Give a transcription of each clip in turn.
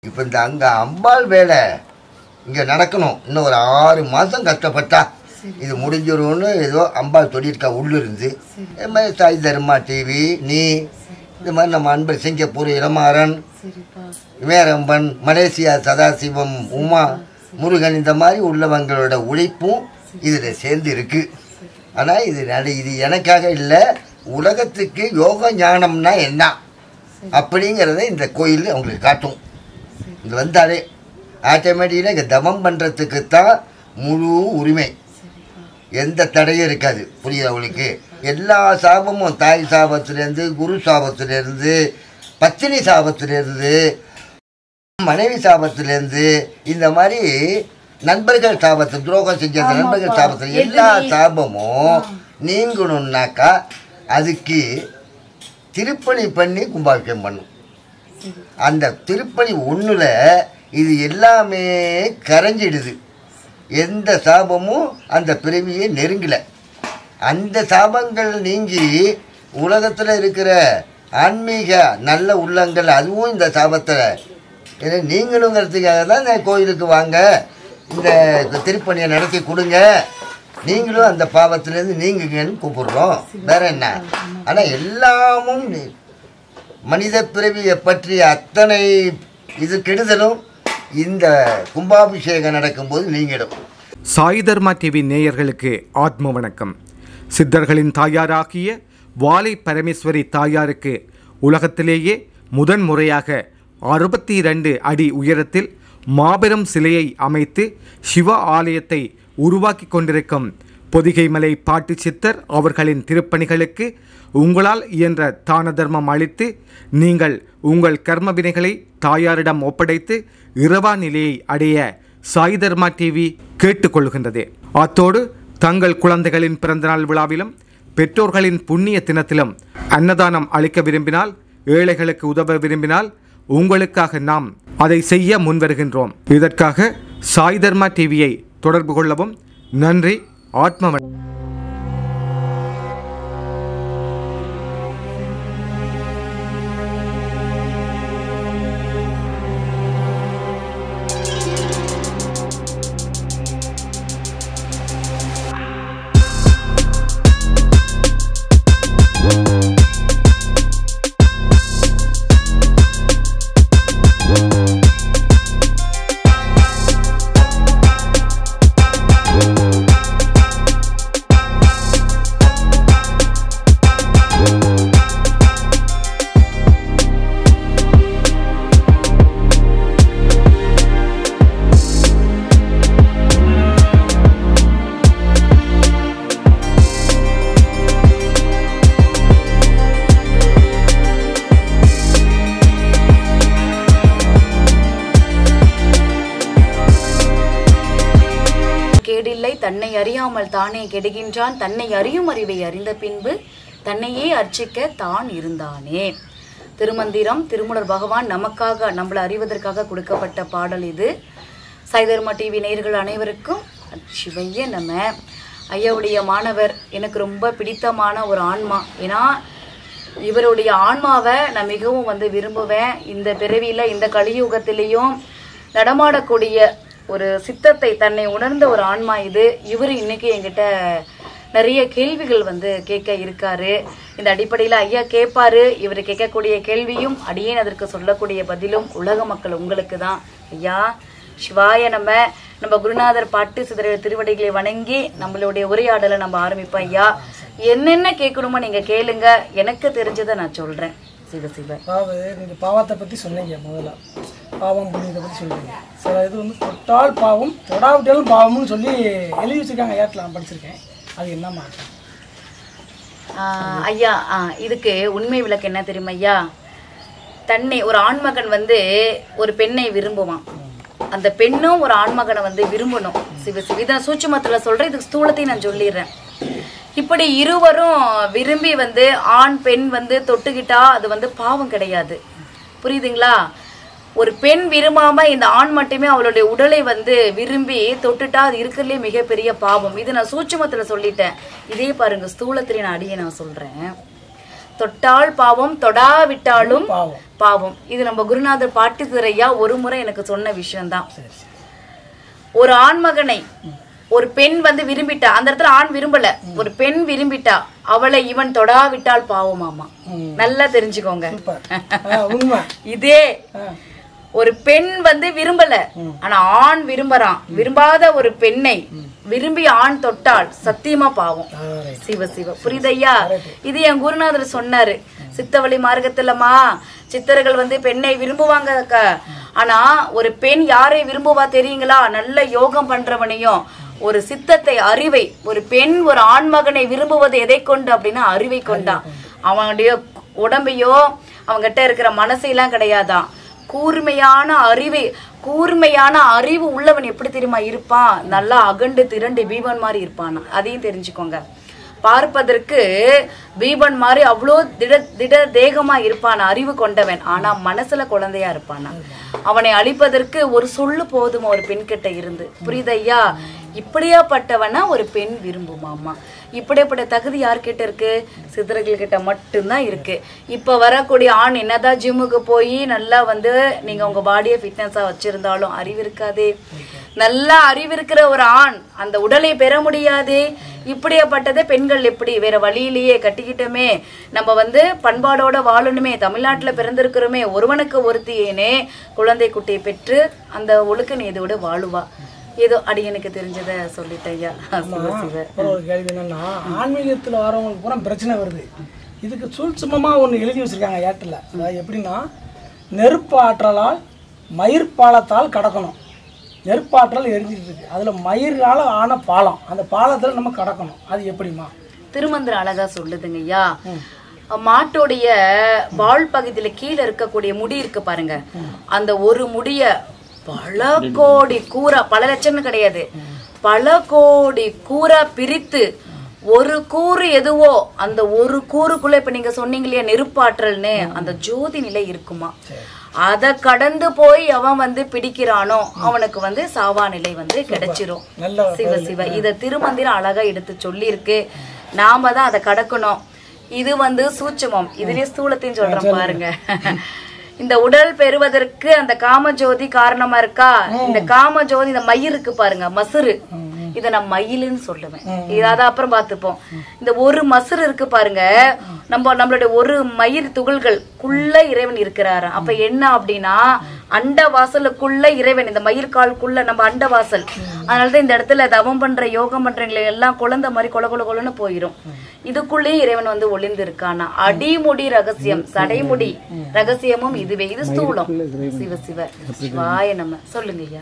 இப்போ இந்த அங்கே அம்பாள் வேலை இங்கே நடக்கணும் இன்னும் ஒரு ஆறு மாதம் கஷ்டப்பட்டா இது முடிஞ்சிரும்னு ஏதோ அம்பாள் சொல்லியிருக்கா உள்ளிருந்து இது மாதிரி சாய் தர்மா டிவி நீ இது மாதிரி நம்ம அன்பர் சிங்கப்பூர் இளமாறன் சரிப்பா இமயரம்பன் மலேசியா சதாசிவம் உமா முருகன் இந்த மாதிரி உள்ளவங்களோட உழைப்பும் இதில் சேர்ந்து இருக்கு ஆனால் இது நட இது எனக்காக இல்லை உலகத்துக்கு யோக ஞானம்னா என்ன அப்படிங்கிறத இந்த கோயில் அவங்களுக்கு காட்டும் இது வந்தாலே ஆட்டோமேட்டிக்காக இங்கே தவம் பண்ணுறதுக்கு தான் முழு உரிமை எந்த தடையும் இருக்காது புரியுது அவங்களுக்கு எல்லா சாபமும் தாய் சாபத்திலேருந்து குரு சாபத்திலேருந்து பத்தினி சாபத்திலேருந்து மனைவி சாபத்திலேருந்து இந்த மாதிரி நண்பர்கள் சாபத்து துரோகம் செஞ்ச நண்பர்கள் சாபத்தில் எல்லா சாபமும் நீங்கணும்னாக்கா அதுக்கு திருப்பணி பண்ணி கும்பாபிஷேகம் பண்ணும் அந்த திருப்பணி ஒன்றில் இது எல்லாமே கரைஞ்சிடுது எந்த சாபமும் அந்த பிறவியை நெருங்கலை அந்த சாபங்கள் நீங்கி உலகத்தில் இருக்கிற ஆன்மீக நல்ல உள்ளங்கள் அதுவும் இந்த சாபத்தை ஏன்னா நீங்களுங்கிறதுக்காக தான் இந்த கோயிலுக்கு வாங்க இந்த திருப்பணியை நடத்தி கொடுங்க நீங்களும் அந்த பாவத்திலேருந்து நீங்குங்கன்னு கூப்பிடுறோம் வேற என்ன ஆனால் எல்லாமும் நீ- மனித பிறவியை பற்றிய அத்தனை இது கெடுதலும் இந்த கும்பாபிஷேகம் நடக்கும்போது நீங்கிடும் சாய் தர்மா டிவி நேயர்களுக்கு ஆத்ம வணக்கம் சித்தர்களின் தாயாராகிய வாலை பரமேஸ்வரி தாயாருக்கு உலகத்திலேயே முதன் முறையாக அறுபத்தி இரண்டு அடி உயரத்தில் மாபெரும் சிலையை அமைத்து சிவ ஆலயத்தை உருவாக்கி கொண்டிருக்கும் பொதிகைமலை பாட்டு சித்தர் அவர்களின் திருப்பணிகளுக்கு உங்களால் இயன்ற தான தர்மம் அளித்து நீங்கள் உங்கள் கர்ம வினைகளை தாயாரிடம் ஒப்படைத்து இரவா நிலையை அடைய சாய் தர்மா டிவி கேட்டுக்கொள்கின்றது அத்தோடு தங்கள் குழந்தைகளின் பிறந்தநாள் விழாவிலும் பெற்றோர்களின் புண்ணிய தினத்திலும் அன்னதானம் அளிக்க விரும்பினால் ஏழைகளுக்கு உதவ விரும்பினால் உங்களுக்காக நாம் அதை செய்ய முன்வருகின்றோம் இதற்காக சாய் தர்மா டிவியை தொடர்பு கொள்ளவும் நன்றி ஆத்ம வணக்கம். கேடில்லை தன்னை அறியாமல் தானே கெடுகின்றான் தன்னை அறியும் அறிவை அறிந்த பின்பு தன்னையே அர்ச்சிக்க தான் இருந்தானே திருமந்திரம் திருமுலர் பகவான் நமக்காக நம்மளை அறிவதற்காக கொடுக்கப்பட்ட பாடல் இது சைதர்மா டிவி நேயர்கள் அனைவருக்கும் சிவைய நம்ம ஐயாவுடைய மாணவர் எனக்கு ரொம்ப பிடித்தமான ஒரு ஆன்மா ஏன்னா இவருடைய ஆன்மாவை நான் மிகவும் வந்து விரும்புவேன் இந்த பிறவியில இந்த கலியுகத்திலையும் நடமாடக்கூடிய ஒரு சித்தத்தை தன்னை உணர்ந்த ஒரு ஆன்மா இது இவர் இன்னைக்கு என்கிட்ட நிறைய கேள்விகள் வந்து கேட்க இருக்காரு இந்த அடிப்படையில் ஐயா கேட்பாரு இவர் கேட்கக்கூடிய கேள்வியும் அடியேன் அதற்கு சொல்லக்கூடிய பதிலும் உலக மக்கள் உங்களுக்கு தான் ஐயா சிவாய நம்ம நம்ம குருநாதர் பாட்டு சிதற திருவடிகளை வணங்கி நம்மளுடைய உரையாடலை நம்ம ஆரம்பிப்போம் ஐயா என்னென்ன கேட்கணுமோ நீங்க கேளுங்க எனக்கு தெரிஞ்சதை நான் சொல்றேன் சிவ சிவ அதாவது நீங்கள் பாவத்தை பற்றி சொன்னீங்க முதல்ல பாவம் புண்ணியத்தை பற்றி சொல்றீங்க சில இது வந்து தொட்டால் பாவம் தொடாவிட்டாலும் பாவம்னு சொல்லி எழுதி வச்சிருக்காங்க ஏட்டில் நான் படிச்சிருக்கேன் அது என்ன மாற்றம் ஆஹ் ஐயா ஆஹ் இதுக்கு உண்மை விளக்கு என்ன தெரியுமா ஐயா தன்னை ஒரு ஆண்மகன் வந்து ஒரு பெண்ணை விரும்புவான் அந்த பெண்ணும் ஒரு ஆண்மகனை வந்து விரும்பணும் சிவ சிவ இதை சூட்சுமத்துல சொல்றேன் இதுக்கு ஸ்தூலத்தையும் நான் சொல்லிடுறேன் இப்படி இருவரும் விரும்பி வந்து ஆண் பெண் வந்து தொட்டுக்கிட்டா அது வந்து பாவம் கிடையாது புரியுதுங்களா ஒரு பெண் விரும்பாம இந்த ஆண் மட்டுமே அவளுடைய உடலை வந்து விரும்பி தொட்டுட்டா அது இருக்கிறதுலே மிகப்பெரிய பாவம் இது நான் சூட்சுமத்துல சொல்லிட்டேன் இதே பாருங்க ஸ்தூலத்திலே நான் அடியே நான் சொல்றேன் தொட்டால் பாவம் தொடாவிட்டாலும் பாவம் பாவம் இது நம்ம குருநாதர் பாட்டித்துறையா ஒரு முறை எனக்கு சொன்ன விஷயம்தான் சரி சரி ஒரு ஆண்மகனை ஒரு பெண் வந்து விரும்பிட்டா அந்த இடத்துல ஆண் விரும்பல ஒரு பெண் விரும்பிட்டா அவளை இவன் தொடாவிட்டால் பாவமாமா ம். நல்லா தெரிஞ்சுக்கோங்க சூப்பர் ஆ, உண்மை இதே ஆ, ஒரு பெண் வந்து விரும்பல ஆனா ஆண் விரும்புறான் விரும்பாத ஒரு பெண்ணை விரும்பி ஆண் தொட்டால் சத்தியமா பாவம் ஆ, right. சிவ சிவ புரியுதையா இது என் குருநாதர் சொன்னாரு சித்தவழி மார்க்கத்துலமா சித்தர்கள் வந்து பெண்ணை விரும்புவாங்க அக்கா ஆனா ஒரு பெண் யாரை விரும்புவா தெரியுங்களா நல்ல யோகம் பண்றவனையும் ஒரு சித்தத்தை அறிவை ஒரு பெண் ஒரு ஆண்மகனை விரும்புவது எதை கொண்டு அப்படின்னா அறிவை கொண்டான் அவனுடைய உடம்பையோ அவன்கிட்ட இருக்கிற மனசையெல்லாம் கிடையாதான் கூர்மையான அறிவை கூர்மையான அறிவு உள்ளவன் எப்படி தெரியுமா இருப்பான் நல்லா அகண்டு திரண்டு பீமன் மாதிரி இருப்பான் அதையும் தெரிஞ்சுக்கோங்க பார்ப்பதற்கு பீபன் மாதிரி அவ்வளோ திட திட தேகமா இருப்பான் அறிவு கொண்டவன் ஆனா மனசுல குழந்தையா இருப்பானா அவனை அழிப்பதற்கு ஒரு சொல்லு போதுமா ஒரு பெண் கிட்ட இருந்து புரியுதையா இப்படியாப்பட்டவனா ஒரு பெண் விரும்புமாமா இப்படியாப்பட்ட தகுதி யார்கிட்ட இருக்கு சித்தர்கள் கிட்ட மட்டும்தான் இருக்கு இப்ப வரக்கூடிய ஆண் என்னதான் ஜிம்முக்கு போய் நல்லா வந்து நீங்க உங்க பாடியை ஃபிட்னஸா வச்சிருந்தாலும் அறிவு இருக்காதே நல்லா அறிவு இருக்கிற ஒரு ஆண் அந்த உடலை பெற முடியாது இப்படியாப்பட்டதை பெண்கள் எப்படி வேற வழியிலேயே கட்டிக்கிட்டோமே நம்ம வந்து பண்பாடோட வாழணுமே தமிழ்நாட்டுல பிறந்திருக்கிறோமே ஒருவனுக்கு ஒருத்தியேனே குழந்தை குட்டியை பெற்று அந்த ஒழுக்க நீதியோட வாழுவா ஏதோ அடியனுக்கு தெரிஞ்சதை சொல்லிட்டேன் ஐயா சிவ சிவ அப்புறம் ஒரு கேள்வி என்னன்னா ஆன்மீகத்தில் வரவங்களுக்கு பூரா பிரச்சனை வருது இதுக்கு சூட்சமமாக ஒன்று எழுதி வச்சிருக்காங்க ஏட்டில் அதாவது எப்படின்னா நெருப்பு ஆற்றலால் மயிர் பாலத்தால் கடக்கணும் நெருப்பாற்றல் எரிஞ்சிட்டு இருக்கு அதில் மயிரால் ஆன பாலம் அந்த பாலத்தில் நம்ம கடக்கணும் அது எப்படிமா திருமந்திரம் அழகா சொல்லுதுங்க ஐயா மாட்டோடைய வால் பகுதியில கீழே இருக்கக்கூடிய முடி இருக்கு பாருங்க அந்த ஒரு முடிய பல கோடி கூரா பல லட்சம்னு கிடையாது பல கோடி கூரா பிரித்து ஒரு கூறு எதுவோ அந்த ஒரு கூறுக்குள்ள இப்ப நீங்க சொன்னீங்க இல்லையா நெருப்பாற்றல்னு அந்த ஜோதி நிலை இருக்குமா அத கடந்து போய் அவன் வந்து பிடிக்கிறானோ அவனுக்கு வந்து சாவா நிலை வந்து கிடைச்சிரும் நல்ல சிவ சிவ இத திருமந்திரம் அழகா எடுத்து சொல்லியிருக்கு நாம தான் அதை கடக்கணும் இது வந்து சூட்சுமம் இதுலயே ஸ்தூலத்தையும் சொல்றேன் பாருங்க இந்த உடல் பெறுவதற்கு அந்த காமஜோதி காரணமா இருக்கா இந்த காமஜோதி இந்த மயிர் இருக்கு பாருங்க மசுரு இத நான் மயிலுன்னு சொல்லுவேன் இது அத அப்புறம் பார்த்துப்போம் இந்த ஒரு மசுரு இருக்கு பாருங்க நம்ம நம்மளுடைய ஒரு மயிர் துகள்களுக்குள்ள இறைவன் இருக்கிறாரு அப்ப என்ன அப்படின்னா அண்ட வாசலுக்குள்ள இறைவன் இந்த மயிர் காலுக்குள்ள நம்ம அண்ட வாசல் அதனாலதான் இந்த இடத்துல தவம் பண்ற யோகம் பண்றவங்களை எல்லாம் குழந்தை மாதிரி கொல கொல கொலன்னு போயிரும் இதுக்குள்ளேயும் இறைவன் வந்து ஒளிந்து இருக்கானா அடிமுடி ரகசியம் சடைமுடி ரகசியமும் இதுவே இது ஸ்தூலம் சிவ சிவ சிவாய நம்ம சொல்லுங்க ஐயா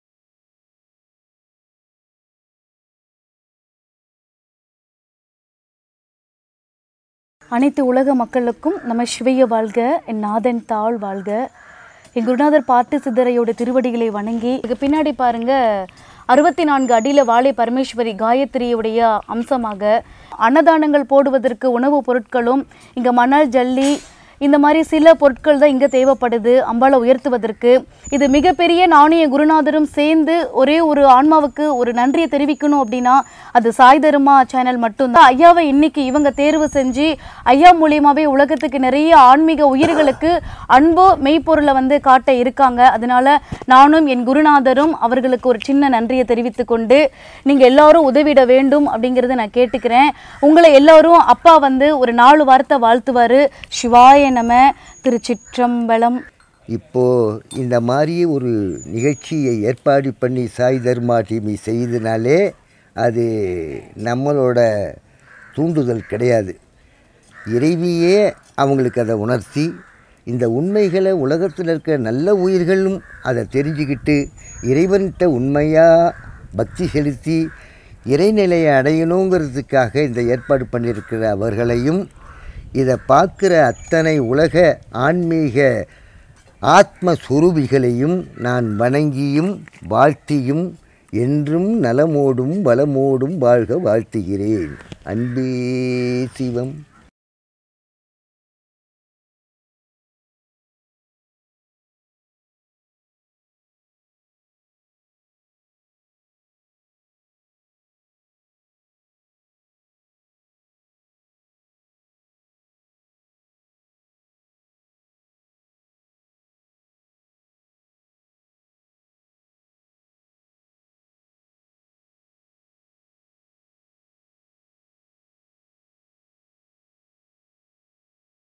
அனைத்து உலக மக்களுக்கும் நம்ம சிவைய வாழ்க என் நாதன் தாழ் வாழ்க என் குருநாதர் பாட்டு சித்தரையோட திருவடிகளை வணங்கி இதுக்கு பின்னாடி பாருங்க அறுபத்தி நான்கு அடியில வாழை பரமேஸ்வரி காயத்ரியுடைய அம்சமாக அன்னதானங்கள் போடுவதற்கு உணவுப் பொருட்களும் இங்க மணல் ஜல்லி இந்த மாதிரி சில பொருட்கள் தான் இங்கே தேவைப்படுது அம்பாளை உயர்த்துவதற்கு இது மிகப்பெரிய நாணய குருநாதரும் சேர்ந்து ஒரே ஒரு ஆன்மாவுக்கு ஒரு நன்றியை தெரிவிக்கணும் அப்படின்னா அது சாய் தருமா சேனல் மட்டும்தான் ஐயாவை இன்னைக்கு இவங்க தேர்வு செஞ்சு ஐயா மூலியமாவே உலகத்துக்கு நிறைய ஆன்மீக உயிர்களுக்கு அன்போ மெய்ப்பொருளை வந்து காட்ட இருக்காங்க அதனால நானும் என் குருநாதரும் அவர்களுக்கு ஒரு சின்ன நன்றியை தெரிவித்துக் கொண்டு நீங்க எல்லாரும் உதவிட வேண்டும் அப்படிங்கறத நான் கேட்டுக்கிறேன் உங்களை எல்லாரும் அப்பா வந்து ஒரு நாலு வார்த்தை வாழ்த்துவாரு சிவாய நம திருச்சிற்றம்பலம் இப்போது இந்த மாதிரி ஒரு நிகழ்ச்சியை ஏற்பாடு பண்ணி சாய் தர்மா டிவி செய்தனாலே அது நம்மளோட தூண்டுதல் கிடையாது இறைவியே அவங்களுக்கு அதை உணர்த்தி இந்த உண்மைகளை உலகத்தில் இருக்க நல்ல உயிர்களும் அதை தெரிஞ்சுக்கிட்டு இறைவன்கிட்ட உண்மையாக பக்தி செலுத்தி இறைநிலையை அடையணுங்கிறதுக்காக இந்த ஏற்பாடு பண்ணியிருக்கிற அவர்களையும் இதை பார்க்குற அத்தனை உலக ஆன்மீக ஆத்மஸ்வரூபிகளையும் நான் வணங்கியும் வாழ்த்தியும் என்றும் நலமோடும் வளமோடும் வாழ்க வாழ்த்துகிறேன் அன்பே சிவம்